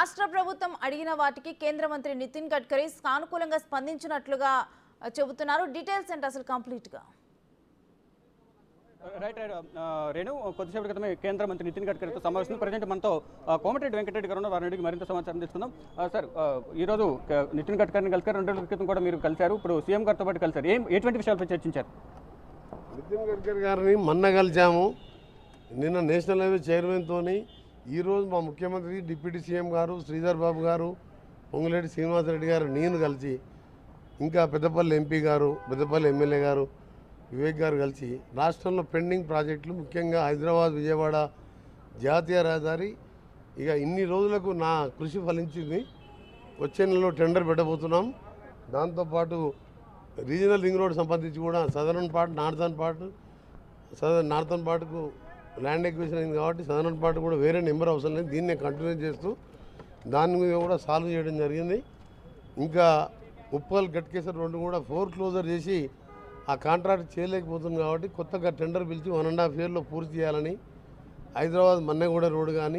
రాష్ట్ర ప్రభుత్వం అడిగిన వాటికి కేంద్ర మంత్రి నితిన్ గడ్కరీ సానుకూలంగా స్పందించినట్లుగా ఆ, చెబుతున్నారు డీటెయిల్స్ అంటే అసలు కంప్లీట్ గా రైట్ రైట్ ఆ, రేణు కొద్దిసేపటి క్రితమే కేంద్ర మంత్రి నితిన్ గడ్కరీతో సమావేశం ప్రజెంట్ మనతో ఆ, కోమటిరెడ్డి వెంకటరెడ్డి గారు ఉన్నారు. వారిని అడిగి మరింత సమాచారం తీసుకుందాం ఆ, సార్ ఆ, ఈరోజు క- నితిన్ గడ్కరీని కలిసారు రెండు రోజుల క్రితం కూడా మీరు కలిశారు ఇప్పుడు సీఎం గారితో పాటు కలిసారు ఏం ఎటువంటి విషయాలపై చర్చించారు నితిన్ గడ్కరీ గారిని మొన్న కలిసాము నిన్న నేషనల్ హైవే చైర్మన్తో ఈరోజు మా ముఖ్యమంత్రి డిప్యూటీ సీఎం గారు శ్రీధర్ బాబు గారు పొంగులేటి శ్రీనివాసరెడ్డి గారు నేను కలిసి ఇంకా పెద్దపల్లి ఎంపీ గారు పెద్దపల్లి ఎమ్మెల్యే గారు వివేక్ గారు కలిసి రాష్ట్రంలో పెండింగ్ ప్రాజెక్టులు ముఖ్యంగా హైదరాబాద్ విజయవాడ జాతీయ రహదారి ఇక ఇన్ని రోజులకు నా కృషి ఫలించింది వచ్చే నెలలో టెండర్ పెట్టబోతున్నాం దాంతోపాటు రీజనల్ రింగ్ రోడ్ సంబంధించి కూడా southern part northern part southern northern పార్ట్కు ల్యాండ్ ఎక్విజిషన్ అయింది కాబట్టి సదరన్ పార్ట్ కూడా వేరే నెంబర్ అవసరం లేదు దీన్నే కంటిన్యూ చేస్తూ దాని మీద కూడా సాల్వ్ చేయడం జరిగింది ఇంకా ఉప్పల్ గట్కేశ్వర రోడ్డు కూడా ఫోర్ క్లోజర్ చేసి ఆ కాంట్రాక్ట్ చేయలేకపోతుంది కాబట్టి కొత్తగా టెండర్ పిలిచి వన్ అండ్ హాఫ్ ఇయర్లో పూర్తి చేయాలని హైదరాబాద్ మన్నెగూడ రోడ్ కానీ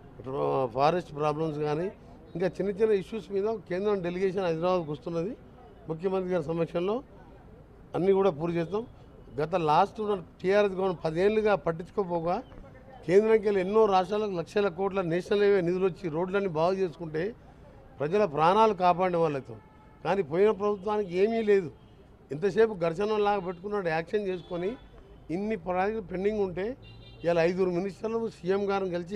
ఫారెస్ట్ ప్రాబ్లమ్స్ కానీ ఇంకా చిన్న చిన్న ఇష్యూస్ మీద కేంద్రం డెలిగేషన్ హైదరాబాద్కి వస్తున్నది ముఖ్యమంత్రి గారి సమక్షంలో అన్నీ కూడా పూర్తి చేస్తాం గత లాస్ట్ టీఆర్ఎస్ గవర్నమెంట్ పదేళ్ళుగా పట్టించుకోపోగా కేంద్రంకి వెళ్ళి ఎన్నో రాష్ట్రాలకు లక్షల కోట్ల నేషనల్ హైవే నిధులు వచ్చి రోడ్లన్నీ బాగు చేసుకుంటే ప్రజల ప్రాణాలు కాపాడిన వాళ్ళతో కానీ పోయిన ప్రభుత్వానికి ఏమీ లేదు ఎంతసేపు ఘర్షణలాగా పెట్టుకున్నాడు యాక్షన్ చేసుకొని ఇన్ని ప్రాజెక్టులు పెండింగ్ ఉంటే ఇలా ఐదుగురు మినిస్టర్లు సీఎం గారిని కలిసి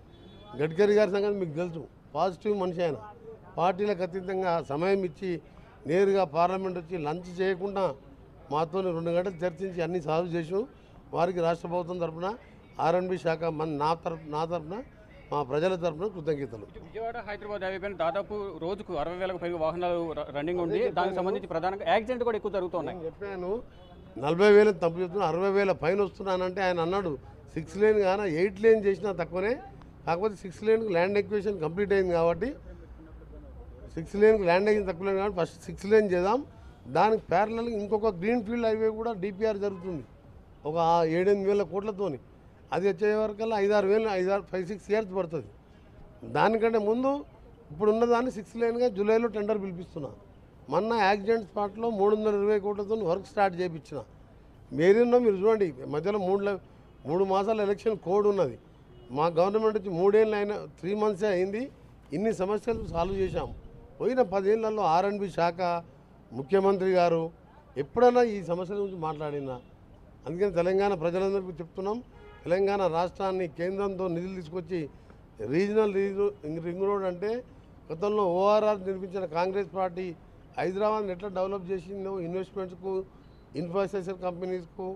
గడ్కరీ గారి సంగతి మీకు తెలుసు పాజిటివ్ మనిషి ఆయన పార్టీలకు అతీతంగా సమయం ఇచ్చి నేరుగా పార్లమెంట్ వచ్చి లంచ్ చేయకుండా మాతో రెండు గంటలు చర్చించి అన్ని సాల్వ్ చేసాం వారికి రాష్ట్ర ప్రభుత్వం తరఫున ఆర్ఎన్బి శాఖ మన నా తరఫు నా తరఫున మా ప్రజల తరఫున కృతజ్ఞతలు విజయవాడ హైదరాబాద్ హైవే పైన దాదాపు రోజుకు అరవై వేలకు పైగా వాహనాలు ర- రన్నింగ్ ఉంది దానికి సంబంధించి ప్రధానంగా యాక్సిడెంట్ కూడా ఎక్కువ జరుగుతున్నాయి నేను చెప్పాను నలభై వేలు తప్పు చెప్తున్నా అరవై వేల పైన వస్తున్నానంటే ఆయన అన్నాడు సిక్స్ లేన్ కానీ ఎయిట్ లేన్ చేసినా తక్కువనే కాకపోతే సిక్స్ లేన్కి ల్యాండ్ ఎక్వేషన్ కంప్లీట్ అయింది కాబట్టి సిక్స్ లేన్కి ల్యాండ్ అయింది తక్కువ లేని కాబట్టి ఫస్ట్ సిక్స్ లేన్ చేద్దాం దానికి ప్యారలల్ ఇంకొక గ్రీన్ ఫీల్డ్ హైవే కూడా డిపిఆర్ జరుగుతుంది ఒక ఏడెనిమిది వేల కోట్లతోని అది వచ్చే వరకల్లా ఐదారు వేలు ఐదారు ఫైవ్ సిక్స్ ఇయర్స్ పడుతుంది దానికంటే ముందు ఇప్పుడు ఉన్నదాన్ని సిక్స్ లేన్గా జూలైలో టెండర్ పిలిపిస్తున్నా మొన్న యాక్సిడెంట్ స్పాట్లో మూడు వందల ఇరవై కోట్లతో వర్క్ స్టార్ట్ చేయించిన మీరున్నో మీరు చూడండి మధ్యలో మూడు లే- మూడు మాసాల ఎలక్షన్ కోడ్ ఉన్నది మా గవర్నమెంట్ వచ్చి మూడేళ్ళు అయినా త్రీ మంత్సే అయింది ఇన్ని సమస్యలు సాల్వ్ చేశాం పోయిన పదేళ్లలో ఆర్ఎన్బి శాఖ ముఖ్యమంత్రి గారు ఎప్పుడైనా ఈ సమస్యల గురించి మాట్లాడినా అందుకని తెలంగాణ ప్రజలందరికీ చెప్తున్నాం తెలంగాణ రాష్ట్రాన్ని కేంద్రంతో నిధులు తీసుకొచ్చి రీజనల్ రింగ్ రింగ్ రోడ్ అంటే గతంలో ఓఆర్ఆర్ నిర్మించిన కాంగ్రెస్ పార్టీ హైదరాబాద్ని ఎట్లా డెవలప్ చేసిందో ఇన్వెస్ట్మెంట్స్కు ఇన్ఫ్రాస్ట్రక్చర్ కంపెనీస్కు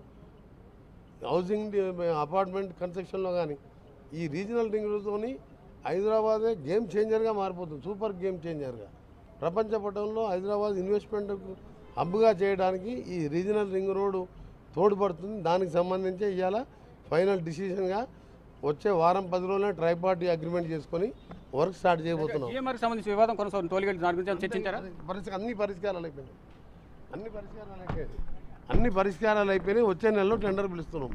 హౌసింగ్ అపార్ట్మెంట్ కన్స్ట్రక్షన్లో కానీ ఈ రీజనల్ రింగ్ రోడ్తోని హైదరాబాదే గేమ్ చేంజర్గా మారిపోతుంది సూపర్ గేమ్ చేంజర్గా ప్రపంచ పటంలో హైదరాబాద్ ఇన్వెస్ట్మెంట్ హబ్గా చేయడానికి ఈ రీజనల్ రింగ్ రోడ్డు తోడ్పడుతుంది దానికి సంబంధించి ఇవాళ ఫైనల్ డిసిషన్గా వచ్చే వారం పది రోజులనే ట్రైపార్టీ అగ్రిమెంట్ చేసుకొని వర్క్ స్టార్ట్ చేయబోతున్నాం జిఎంఆర్కి సంబంధించి వివాదం కొనసాగుతుంది తోలిగడ్డ దాని గురించి ఏమైనా చర్చించారా పరిస్థితి అన్ని పరిష్కారాలు అయిపోయినాయి అన్ని పరిష్కారాలు అయిపోయాయి అన్ని పరిష్కారాలు అయిపోయినాయి వచ్చే నెలలో టెండర్ పిలుస్తున్నాం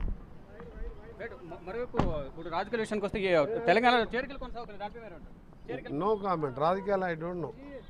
రైట్. మ- మరోవైపు ఇప్పుడు రాజకీయ విషయానికి వస్తే ఈ తెలంగాణ చేరికలు కొనసాగుతున్నాయి దానిపై మీరు ఏమంటారు? చేరికలు నో కామెంట్ రాజకీయాలు ఐ డోంట్ నో